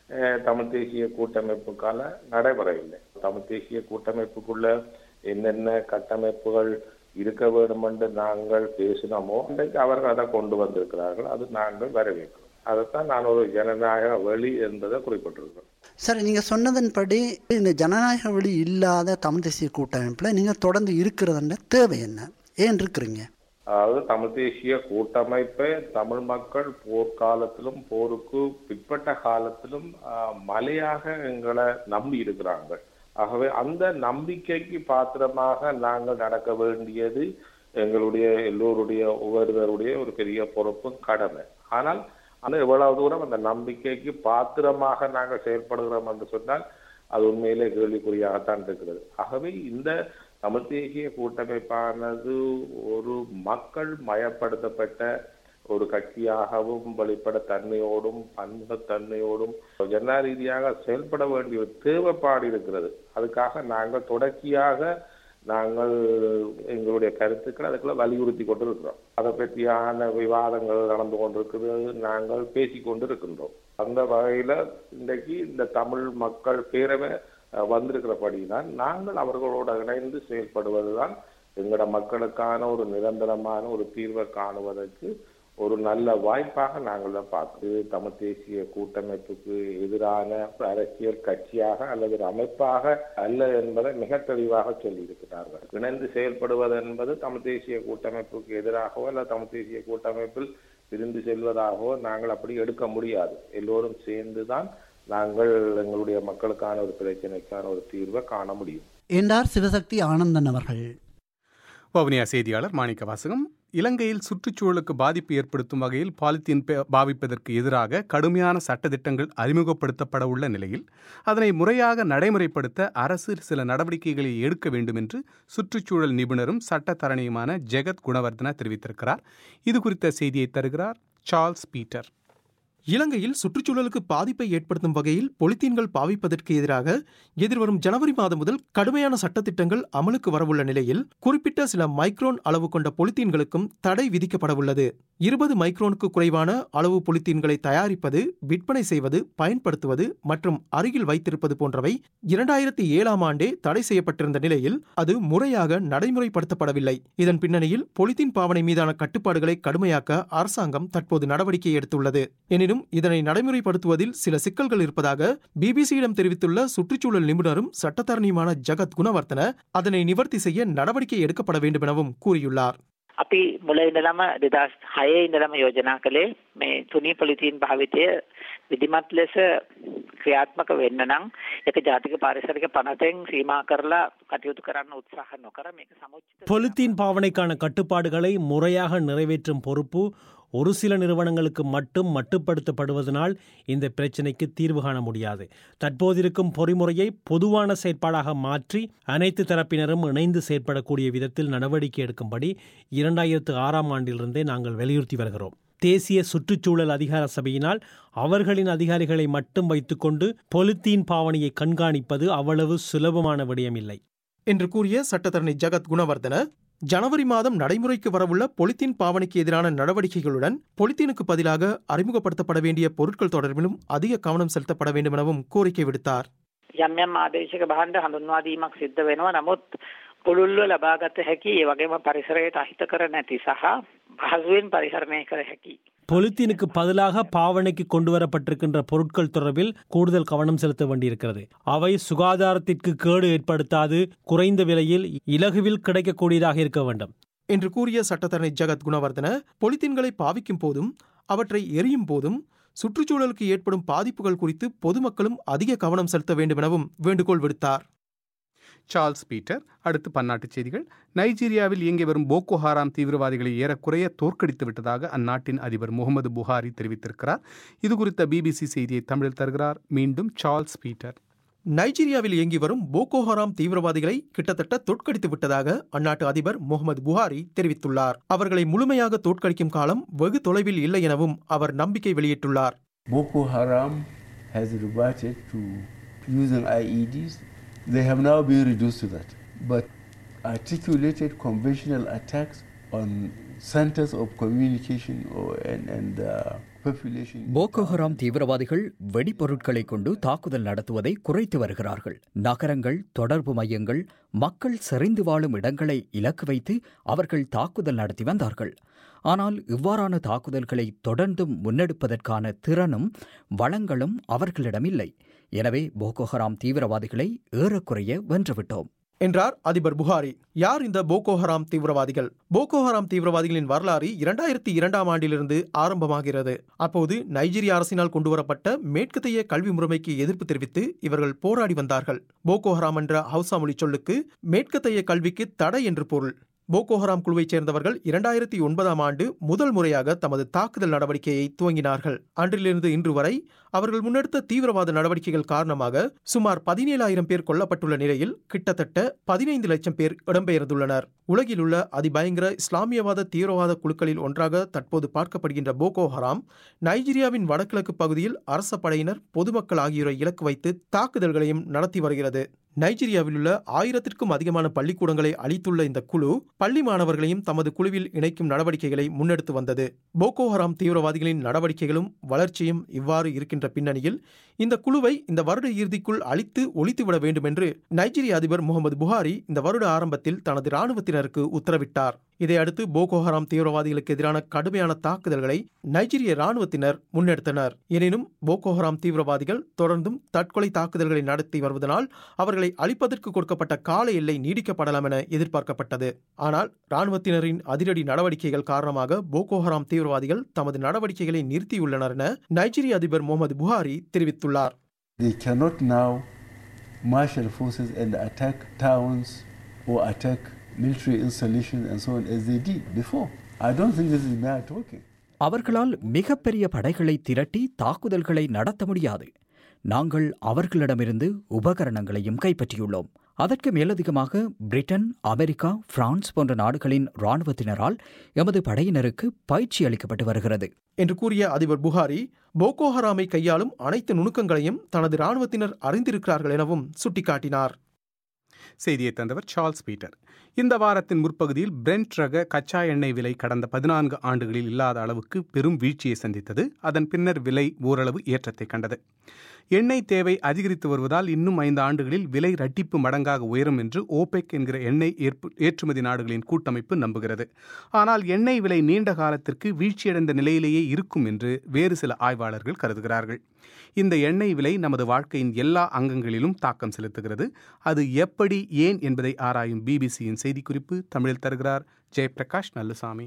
தமிழ் தேசிய கூட்டமைப்புக்கால நடைபெறவில்லை தமிழ் தேசிய கூட்டமைப்புக்குள்ள என்னென்ன கட்டமைப்புகள் இருக்க வேண்டும் என்று நாங்கள் பேசினோமோ அன்றைக்கு அவர்கள் அதை கொண்டு வந்திருக்கிறார்கள் அது நாங்கள் வரவேற்கிறோம் அதைத்தான் நான் ஒரு ஜனநாயக வழி என்பதை குறிப்பிட்டிருக்கிறேன் சரி நீங்க சொன்னதன்படி இந்த ஜனநாயக வழி இல்லாத தமிழ் தேசிய கூட்டமைப்புல நீங்க தொடர்ந்து இருக்கிறதுன்ற தேவை என்ன ஏன் இருக்கிறீங்க அதாவது தமிழ் தேசிய கூட்டமைப்பை தமிழ் மக்கள் போர்க்காலத்திலும் போருக்கு பிற்பட்ட காலத்திலும் மலையாக எங்களை நம்பி இருக்கிறாங்க ஆகவே அந்த நம்பிக்கைக்கு பாத்திரமாக நாங்கள் நடக்க வேண்டியது எங்களுடைய எல்லோருடைய ஒவ்வொருவருடைய ஒரு பெரிய பொறுப்பும் கடமை ஆனால் அந்த எவ்வளவு தூரம் அந்த நம்பிக்கைக்கு பாத்திரமாக நாங்கள் செயல்படுகிறோம் என்று சொன்னால் அது உண்மையிலே கேள்விக்குறியாகத்தான் இருக்கிறது ஆகவே இந்த தமிழ் தேசிய கூட்டமைப்பானது ஒரு மக்கள் மயப்படுத்தப்பட்ட ஒரு கட்சியாகவும் வெளிப்பட தன்மையோடும் பன்முகத்தன்மையோடும் ஜன ரீதியாக செயல்பட வேண்டிய ஒரு தேவைப்பாடு இருக்கிறது அதுக்காக நாங்கள் தொடர்ச்சியாக நாங்கள் எங்களுடைய கருத்துக்களை அதுக்குள்ள வலியுறுத்தி கொண்டிருக்கிறோம் அதை பற்றியான விவாதங்கள் நடந்து கொண்டிருக்கிறது நாங்கள் பேசி கொண்டிருக்கின்றோம் அந்த வகையில இன்றைக்கு இந்த தமிழ் மக்கள் பேரவை வந்திருக்கிறபடிதான் நாங்கள் அவர்களோட இணைந்து செயல்படுவதுதான் எங்களோட மக்களுக்கான ஒரு நிரந்தரமான ஒரு தீர்வை காணுவதற்கு ஒரு நல்ல வாய்ப்பாக நாங்கள் தான் பார்க்கிறோம் தமிழ் தேசிய கூட்டமைப்புக்கு எதிரான அரசியல் கட்சியாக அல்லது ஒரு அமைப்பாக அல்ல என்பதை மிக தெளிவாக சொல்லியிருக்கிறார்கள் இணைந்து செயல்படுவது என்பது தமிழ் தேசிய கூட்டமைப்புக்கு எதிராகவோ அல்ல தமிழ் தேசிய கூட்டமைப்பில் பிரிந்து செல்வதாகவோ நாங்கள் அப்படி எடுக்க முடியாது எல்லோரும் சேர்ந்து தான் நாங்கள் எங்களுடைய மக்களுக்கான ஒரு பிரச்சனைக்கான ஒரு தீர்வை காண முடியும் என்றார் சிவசக்தி ஆனந்தன் அவர்கள் வவுனியா செய்தியாளர் மாணிக்க வாசகம் இலங்கையில் சுற்றுச்சூழலுக்கு பாதிப்பு ஏற்படுத்தும் வகையில் பாலித்தீன் பே- பாவிப்பதற்கு எதிராக கடுமையான சட்டத்திட்டங்கள் அறிமுகப்படுத்தப்பட உள்ள நிலையில் அதனை முறையாக நடைமுறைப்படுத்த அரசு சில நடவடிக்கைகளை எடுக்க வேண்டும் என்று சுற்றுச்சூழல் நிபுணரும் சட்டத்தரணியுமான ஜெகத் குணவர்தன தெரிவித்திருக்கிறார் இது குறித்த செய்தியை தருகிறார் சார்ல்ஸ் பீட்டர் இலங்கையில் சுற்றுச்சூழலுக்கு பாதிப்பை ஏற்படுத்தும் வகையில் பொலித்தீன்கள் பாவிப்பதற்கு எதிராக எதிர்வரும் ஜனவரி மாதம் முதல் கடுமையான சட்டத்திட்டங்கள் அமலுக்கு வரவுள்ள நிலையில் குறிப்பிட்ட சில மைக்ரோன் அளவு கொண்ட பொலித்தீன்களுக்கும் தடை விதிக்கப்படவுள்ளது இருபது மைக்ரோனுக்கு குறைவான அளவு பொலித்தீன்களை தயாரிப்பது விற்பனை செய்வது பயன்படுத்துவது மற்றும் அருகில் வைத்திருப்பது போன்றவை இரண்டாயிரத்தி ஏழாம் ஆண்டே தடை செய்யப்பட்டிருந்த நிலையில் அது முறையாக நடைமுறைப்படுத்தப்படவில்லை இதன் பின்னணியில் பொலித்தீன் பாவனை மீதான கட்டுப்பாடுகளை கடுமையாக்க அரசாங்கம் தற்போது நடவடிக்கை எடுத்துள்ளது எனினும் இதனை நடைமுறைப்படுத்துவதில் சில சிக்கல்கள் இருப்பதாக பிபிசியிடம் தெரிவித்துள்ள சுற்றுச்சூழல் நிபுணரும் சட்டத்தரணியுமான ஜகத் குணவர்த்தன அதனை நிவர்த்தி செய்ய நடவடிக்கை எடுக்கப்பட வேண்டும் எனவும் கூறியுள்ளார் අපි මුල ඉඳලම දෙදස් හයේ ඉඳලම යෝජනා කළේ මේ තුනී පොලිතීන් භාවිතය විධිමත් ලෙස ක්‍රියාත්මක වෙන්න නම් එක ජාතික පාරිසරික පනතෙන් සීමා කරලා කටයුතු කරන්න උත්සාහ නොකර මේක සමුච්චිත பொலித்தீன் பாவனைக்கான கட்டுப்பாடுகளை முறையாக நிறைவேற்றும் பொறுப்பு ஒரு சில நிறுவனங்களுக்கு மட்டும் மட்டுப்படுத்தப்படுவதனால் இந்த பிரச்சினைக்கு தீர்வு காண முடியாது தற்போதிருக்கும் பொறிமுறையை பொதுவான செயற்பாடாக மாற்றி அனைத்து தரப்பினரும் இணைந்து செயற்படக்கூடிய விதத்தில் நடவடிக்கை எடுக்கும்படி இரண்டாயிரத்து ஆறாம் ஆண்டிலிருந்தே நாங்கள் வலியுறுத்தி வருகிறோம் தேசிய சுற்றுச்சூழல் அதிகார சபையினால் அவர்களின் அதிகாரிகளை மட்டும் வைத்துக்கொண்டு பொலித்தீன் பாவனையை கண்காணிப்பது அவ்வளவு சுலபமான விடயமில்லை என்று கூறிய சட்டத்தரணி ஜகத் குணவர்தன ஜனவரி மாதம் நடைமுறைக்கு வரவுள்ள பொலித்தீன் பாவனைக்கு எதிரான நடவடிக்கைகளுடன் பொலித்தீனுக்கு பதிலாக அறிமுகப்படுத்தப்பட வேண்டிய பொருட்கள் தொடர்பிலும் அதிக கவனம் செலுத்தப்பட வேண்டும் எனவும் கோரிக்கை விடுத்தார் යම් යම් ආදේශක බහන්ඩ හඳුන්වා දීමක් සිද්ධ වෙනවා නමුත් පුළුල්ව ලබාගත හැකි ඒ වගේම පරිසරයට අහිත කර නැති සහ පහසුවෙන් පරිහරණය කර හැකි பொலித்தீனுக்கு பதிலாக பாவனைக்கு கொண்டு வரப்பட்டிருக்கின்ற பொருட்கள் தொடர்பில் கூடுதல் கவனம் செலுத்த வேண்டியிருக்கிறது அவை சுகாதாரத்திற்கு கேடு ஏற்படுத்தாது குறைந்த விலையில் இலகுவில் கிடைக்கக்கூடியதாக இருக்க வேண்டும் என்று கூறிய சட்டத்தரணி ஜகத் குணவர்தன பொலித்தீன்களை பாவிக்கும் போதும் அவற்றை எரியும் போதும் சுற்றுச்சூழலுக்கு ஏற்படும் பாதிப்புகள் குறித்து பொதுமக்களும் அதிக கவனம் செலுத்த வேண்டும் எனவும் வேண்டுகோள் விடுத்தார் சார்ல்ஸ் பீட்டர் அடுத்து பன்னாட்டுச் செய்திகள் நைஜீரியாவில் இயங்கி வரும் போக்கோ ஹாராம் தீவிரவாதிகளை ஏறக்குறைய தோற்கடித்து விட்டதாக அந்நாட்டின் அதிபர் முகமது புகாரி தெரிவித்திருக்கிறார் இது குறித்த பிபிசி செய்தியை தமிழில் தருகிறார் மீண்டும் சார்ல்ஸ் பீட்டர் நைஜீரியாவில் இயங்கி வரும் போகோ ஹராம் தீவிரவாதிகளை கிட்டத்தட்ட தோற்கடித்து விட்டதாக அந்நாட்டு அதிபர் முகமது புகாரி தெரிவித்துள்ளார் அவர்களை முழுமையாக தோற்கடிக்கும் காலம் வெகு தொலைவில் இல்லை எனவும் அவர் நம்பிக்கை வெளியிட்டுள்ளார் Boko Haram has reverted to using IEDs. They have now been reduced to that. But articulated conventional attacks on centers of communication or, and, and uh, population. போகோ ஹராம் தீவிரவாதிகள் வெடிபொருட்களை கொண்டு தாக்குதல் நடத்துவதை குறைத்து வருகிறார்கள் நகரங்கள் தொடர்பு மையங்கள் மக்கள் செறிந்து வாழும் இடங்களை இலக்கு வைத்து அவர்கள் தாக்குதல் நடத்தி வந்தார்கள் ஆனால் இவ்வாறான தாக்குதல்களை தொடர்ந்தும் முன்னெடுப்பதற்கான திறனும் வளங்களும் அவர்களிடம் இல்லை எனவே போகோ ஹராம் தீவிரவாதிகளை ஏறக்குறைய வென்றுவிட்டோம் என்றார் அதிபர் புகாரி யார் இந்த போகோ ஹராம் தீவிரவாதிகள் போகோ ஹராம் தீவிரவாதிகளின் வரலாறு இரண்டாயிரத்தி இரண்டாம் ஆண்டிலிருந்து ஆரம்பமாகிறது அப்போது நைஜீரிய அரசினால் கொண்டுவரப்பட்ட மேற்கத்தைய கல்வி முறைமைக்கு எதிர்ப்பு தெரிவித்து இவர்கள் போராடி வந்தார்கள் போகோ ஹராம் என்ற ஹவுசா மொழி சொல்லுக்கு மேற்கத்தைய கல்விக்கு தடை என்று பொருள் போகோ ஹராம் குழுவைச் சேர்ந்தவர்கள் இரண்டாயிரத்தி ஒன்பதாம் ஆண்டு முதல் முறையாக தமது தாக்குதல் நடவடிக்கையை துவங்கினார்கள் அன்றிலிருந்து இன்று வரை அவர்கள் முன்னெடுத்த தீவிரவாத நடவடிக்கைகள் காரணமாக சுமார் பதினேழாயிரம் பேர் கொல்லப்பட்டுள்ள நிலையில் கிட்டத்தட்ட பதினைந்து லட்சம் பேர் இடம்பெயர்ந்துள்ளனர் உலகில் உள்ள அதிபயங்கர இஸ்லாமியவாத தீவிரவாத குழுக்களில் ஒன்றாக தற்போது பார்க்கப்படுகின்ற போகோ ஹராம் நைஜீரியாவின் வடகிழக்கு பகுதியில் அரச படையினர் பொதுமக்கள் ஆகியோரை இலக்கு வைத்து தாக்குதல்களையும் நடத்தி வருகிறது நைஜீரியாவில் உள்ள ஆயிரத்திற்கும் அதிகமான பள்ளிக்கூடங்களை அளித்துள்ள இந்த குழு பள்ளி மாணவர்களையும் தமது குழுவில் இணைக்கும் நடவடிக்கைகளை முன்னெடுத்து வந்தது போகோ ஹராம் தீவிரவாதிகளின் நடவடிக்கைகளும் வளர்ச்சியும் இவ்வாறு இருக்கின்ற பின்னணியில் இந்த குழுவை இந்த வருட இறுதிக்குள் அழித்து ஒழித்துவிட வேண்டும் என்று நைஜீரிய அதிபர் முகமது புகாரி இந்த வருட ஆரம்பத்தில் தனது இராணுவத்தினருக்கு உத்தரவிட்டார் இதையடுத்து போகோ ஹராம் தீவிரவாதிகளுக்கு எதிரான கடுமையான தாக்குதல்களை நைஜீரிய இராணுவத்தினர் முன்னெடுத்தனர் எனினும் போகோ ஹராம் தீவிரவாதிகள் தொடர்ந்தும் தற்கொலை தாக்குதல்களை நடத்தி வருவதனால் அவர்களை அழிப்பதற்கு கொடுக்கப்பட்ட கால எல்லை நீடிக்கப்படலாம் என எதிர்பார்க்கப்பட்டது ஆனால் இராணுவத்தினரின் அதிரடி நடவடிக்கைகள் காரணமாக போகோ ஹராம் தீவிரவாதிகள் தமது நடவடிக்கைகளை நிறுத்தியுள்ளனர் என நைஜீரிய அதிபர் முகமது புகாரி தெரிவித்துள்ளார் They cannot now marshal forces and attack towns or attack military installation and so on as they did before. I don't think this is mere talking. அவர்களால் மிகப்பெரிய படைகளை திரட்டி தாக்குதல்களை நடத்த முடியாது நாங்கள் அவர்களிடமிருந்து உபகரணங்களையும் கைப்பற்றியுள்ளோம் அதற்கு மேலதிகமாக பிரிட்டன் அமெரிக்கா பிரான்ஸ் போன்ற நாடுகளின் இராணுவத்தினரால் எமது படையினருக்கு பயிற்சி அளிக்கப்பட்டு வருகிறது என்று கூறிய அதிபர் புகாரி போகோ ஹராமை கையாளும் அனைத்து நுணுக்கங்களையும் தனது இராணுவத்தினர் அறிந்திருக்கிறார்கள் எனவும் சுட்டிக்காட்டினார் செய்தியை தந்தவர் சார்ல்ஸ் பீட்டர் இந்த வாரத்தின் முற்பகுதியில் பிரெண்ட் ரக கச்சா எண்ணெய் விலை கடந்த பதினான்கு ஆண்டுகளில் இல்லாத அளவுக்கு பெரும் வீழ்ச்சியை சந்தித்தது அதன் பின்னர் விலை ஓரளவு ஏற்றத்தை கண்டது எண்ணெய் தேவை அதிகரித்து வருவதால் இன்னும் ஐந்து ஆண்டுகளில் விலை இரட்டிப்பு மடங்காக உயரும் என்று ஓபெக் என்கிற எண்ணெய் ஏற்பு ஏற்றுமதி நாடுகளின் கூட்டமைப்பு நம்புகிறது ஆனால் எண்ணெய் விலை நீண்ட காலத்திற்கு வீழ்ச்சியடைந்த நிலையிலேயே இருக்கும் என்று வேறு சில ஆய்வாளர்கள் கருதுகிறார்கள் இந்த எண்ணெய் விலை நமது வாழ்க்கையின் எல்லா அங்கங்களிலும் தாக்கம் செலுத்துகிறது அது எப்படி ஏன் என்பதை ஆராயும் பிபிசியின் செய்திக்குறிப்பு தமிழில் தருகிறார் ஜெயபிரகாஷ் நல்லுசாமி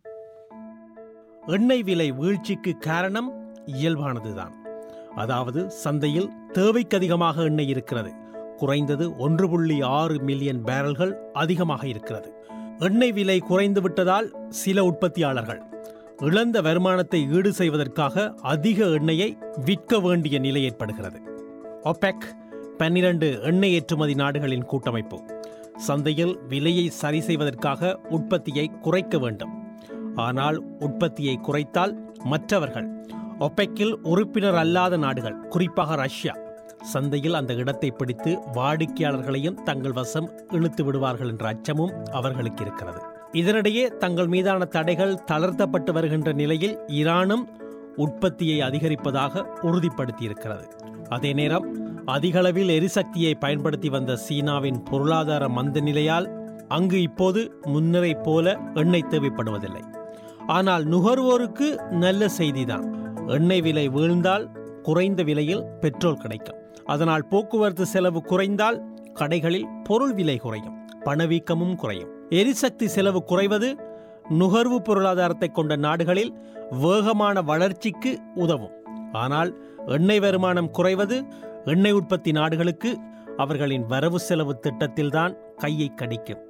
எண்ணெய் விலை வீழ்ச்சிக்கு காரணம் இயல்பானதுதான் அதாவது சந்தையில் தேவைக்கு அதிகமாக எண்ணெய் இருக்கிறது குறைந்தது ஒன்று புள்ளி ஆறு மில்லியன் பேரல்கள் அதிகமாக இருக்கிறது எண்ணெய் விலை குறைந்து விட்டதால் சில உற்பத்தியாளர்கள் இழந்த வருமானத்தை ஈடு செய்வதற்காக அதிக எண்ணெயை விற்க வேண்டிய நிலை ஏற்படுகிறது ஒபெக் பன்னிரண்டு எண்ணெய் ஏற்றுமதி நாடுகளின் கூட்டமைப்பு சந்தையில் விலையை சரி செய்வதற்காக உற்பத்தியை குறைக்க வேண்டும் ஆனால் உற்பத்தியை குறைத்தால் மற்றவர்கள் ஒபெக்கில் உறுப்பினர் அல்லாத நாடுகள் குறிப்பாக ரஷ்யா சந்தையில் அந்த இடத்தை பிடித்து வாடிக்கையாளர்களையும் தங்கள் வசம் இழுத்து விடுவார்கள் என்ற அச்சமும் அவர்களுக்கு இருக்கிறது இதனிடையே தங்கள் மீதான தடைகள் தளர்த்தப்பட்டு வருகின்ற நிலையில் ஈரானும் உற்பத்தியை அதிகரிப்பதாக உறுதிப்படுத்தியிருக்கிறது அதே நேரம் அதிகளவில் எரிசக்தியை பயன்படுத்தி வந்த சீனாவின் பொருளாதார மந்த நிலையால் அங்கு இப்போது முன்னரை போல எண்ணெய் தேவைப்படுவதில்லை ஆனால் நுகர்வோருக்கு நல்ல செய்திதான் எண்ணெய் விலை வீழ்ந்தால் குறைந்த விலையில் பெட்ரோல் கிடைக்கும் அதனால் போக்குவரத்து செலவு குறைந்தால் கடைகளில் பொருள் விலை குறையும் பணவீக்கமும் குறையும் எரிசக்தி செலவு குறைவது நுகர்வு பொருளாதாரத்தை கொண்ட நாடுகளில் வேகமான வளர்ச்சிக்கு உதவும் ஆனால் எண்ணெய் வருமானம் குறைவது எண்ணெய் உற்பத்தி நாடுகளுக்கு அவர்களின் வரவு செலவு திட்டத்தில்தான் கையை கடிக்கும்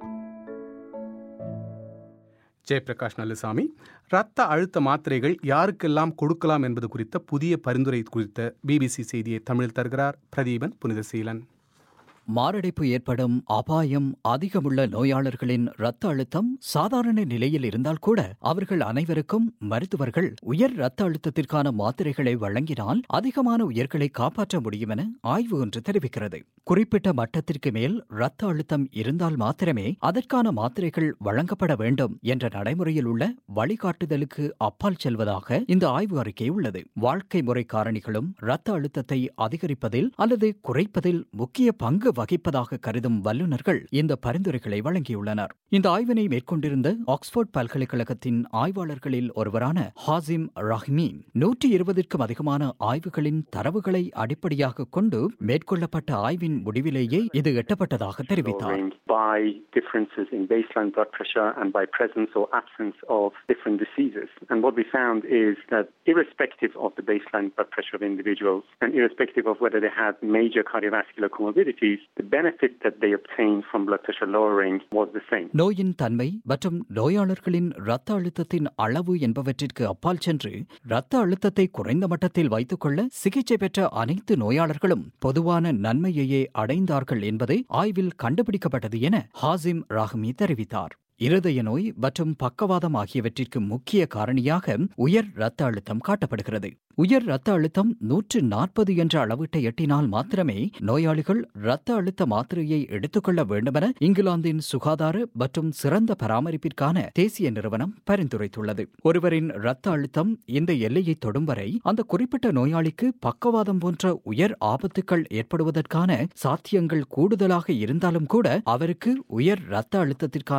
ஜெயபிரகாஷ் நல்லுசாமி இரத்த அழுத்த மாத்திரைகள் யாருக்கெல்லாம் கொடுக்கலாம் என்பது குறித்த புதிய பரிந்துரை குறித்த பிபிசி செய்தியை தமிழில் தருகிறார் பிரதீபன் புனிதசீலன் மாரடைப்பு ஏற்படும் அபாயம் அதிகமுள்ள நோயாளர்களின் இரத்த அழுத்தம் சாதாரண நிலையில் இருந்தால் கூட அவர்கள் அனைவருக்கும் மருத்துவர்கள் உயர் இரத்த அழுத்தத்திற்கான மாத்திரைகளை வழங்கினால் அதிகமான உயிர்களை காப்பாற்ற முடியும் என ஆய்வு ஒன்று தெரிவிக்கிறது குறிப்பிட்ட மட்டத்திற்கு மேல் இரத்த அழுத்தம் இருந்தால் மாத்திரமே அதற்கான மாத்திரைகள் வழங்கப்பட வேண்டும் என்ற நடைமுறையில் உள்ள வழிகாட்டுதலுக்கு அப்பால் செல்வதாக இந்த ஆய்வு அறிக்கை உள்ளது வாழ்க்கை முறை காரணிகளும் இரத்த அழுத்தத்தை அதிகரிப்பதில் அல்லது குறைப்பதில் முக்கிய பங்கு வகிப்பதாக கருதும் வல்லுநர்கள் இந்த பரிந்துரைகளை வழங்கியுள்ளனர் இந்த ஆய்வினை மேற்கொண்டிருந்த ஆக்ஸ்போர்ட் பல்கலைக்கழகத்தின் ஆய்வாளர்களில் ஒருவரான ஹாசிம் ரஹ்மீன் நூற்றி இருபதுக்கும் அதிகமான ஆய்வுகளின் தரவுகளை அடிப்படையாக கொண்டு மேற்கொள்ளப்பட்ட ஆய்வின் முடிவிலேயே இது எட்டப்பட்டதாக தெரிவித்தார் by differences in baseline blood pressure and by presence or absence of different diseases. And what we found is that irrespective of the baseline blood pressure of individuals and irrespective of whether they had major cardiovascular comorbidities, the benefit that they obtained from blood pressure lowering was the same. நோயின் தன்மை மற்றும் நோயாளர்களின் இரத்த அழுத்தத்தின் அளவு என்பவற்றிற்கு அப்பால் சென்று இரத்த அழுத்தத்தை குறைந்த மட்டத்தில் வைத்துக்கொள்ள சிகிச்சை பெற்ற அனைத்து நோயாளர்களும் பொதுவான நன்மையையே அடைந்தார்கள் என்பது ஆய்வில் கண்டுபிடிக்கப்பட்டது என ஹாசிம் ராஹ்மி தெரிவித்தார் இருதய நோய் மற்றும் பக்கவாதம் ஆகியவற்றிற்கு முக்கிய காரணியாக உயர் இரத்த அழுத்தம் காட்டப்படுகிறது உயர் இரத்த அழுத்தம் நூற்று நாற்பது என்ற அளவீட்டை எட்டினால் மாத்திரமே நோயாளிகள் இரத்த அழுத்த மாத்திரையை எடுத்துக்கொள்ள வேண்டுமென இங்கிலாந்தின் சுகாதார மற்றும் சிறந்த பராமரிப்பிற்கான தேசிய நிறுவனம் பரிந்துரைத்துள்ளது ஒருவரின் இரத்த அழுத்தம் இந்த எல்லையை தொடும் வரை அந்த குறிப்பிட்ட நோயாளிக்கு பக்கவாதம் போன்ற உயர் ஆபத்துக்கள் ஏற்படுவதற்கான சாத்தியங்கள் கூடுதலாக இருந்தாலும் கூட அவருக்கு உயர் இரத்த அழுத்தத்திற்கான மாத்திரை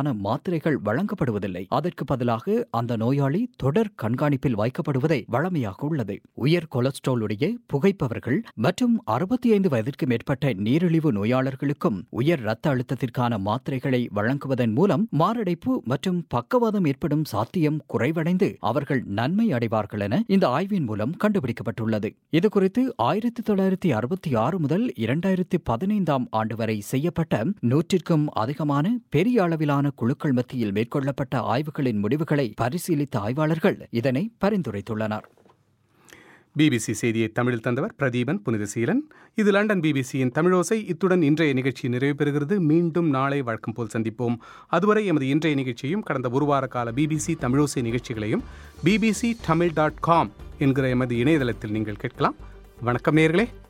மாத்திரைகள் வழங்கப்படுவதில்லை அதற்கு பதிலாக அந்த நோயாளி தொடர் கண்காணிப்பில் வைக்கப்படுவதே வழமையாக உள்ளது உயர் கொலஸ்ட்ரால் உடைய புகைப்பவர்கள் மற்றும் அறுபத்தி ஐந்து வயதிற்கு மேற்பட்ட நீரிழிவு நோயாளர்களுக்கும் உயர் இரத்த அழுத்தத்திற்கான மாத்திரைகளை வழங்குவதன் மூலம் மாரடைப்பு மற்றும் பக்கவாதம் ஏற்படும் சாத்தியம் குறைவடைந்து அவர்கள் நன்மை அடைவார்கள் என இந்த ஆய்வின் மூலம் கண்டுபிடிக்கப்பட்டுள்ளது இதுகுறித்து ஆயிரத்தி தொள்ளாயிரத்தி அறுபத்தி ஆறு முதல் இரண்டாயிரத்தி பதினைந்தாம் ஆண்டு வரை செய்யப்பட்ட நூற்றிற்கும் அதிகமான பெரிய அளவிலான குழுக்கள் மத்தியில் மேற்கொள்ளப்பட்ட ஆய்வுகளின் முடிவுகளை பரிசீலித்த ஆய்வாளர்கள் இதனை பரிந்துரைத்துள்ளனர் பிபிசி செய்தியை தமிழில் தந்தவர் பிரதீபன் புனிதசீலன் இது லண்டன் பிபிசியின் தமிழோசை இத்துடன் இன்றைய நிகழ்ச்சி நிறைவு பெறுகிறது மீண்டும் நாளை வழக்கம் போல் சந்திப்போம் அதுவரை எமது இன்றைய நிகழ்ச்சியும் கடந்த ஒரு வார கால பிபிசி தமிழோசை நிகழ்ச்சிகளையும் பிபிசி தமிழ் டாட் காம் என்கிற எமது இணையதளத்தில் நீங்கள் கேட்கலாம் வணக்கம் நேர்களே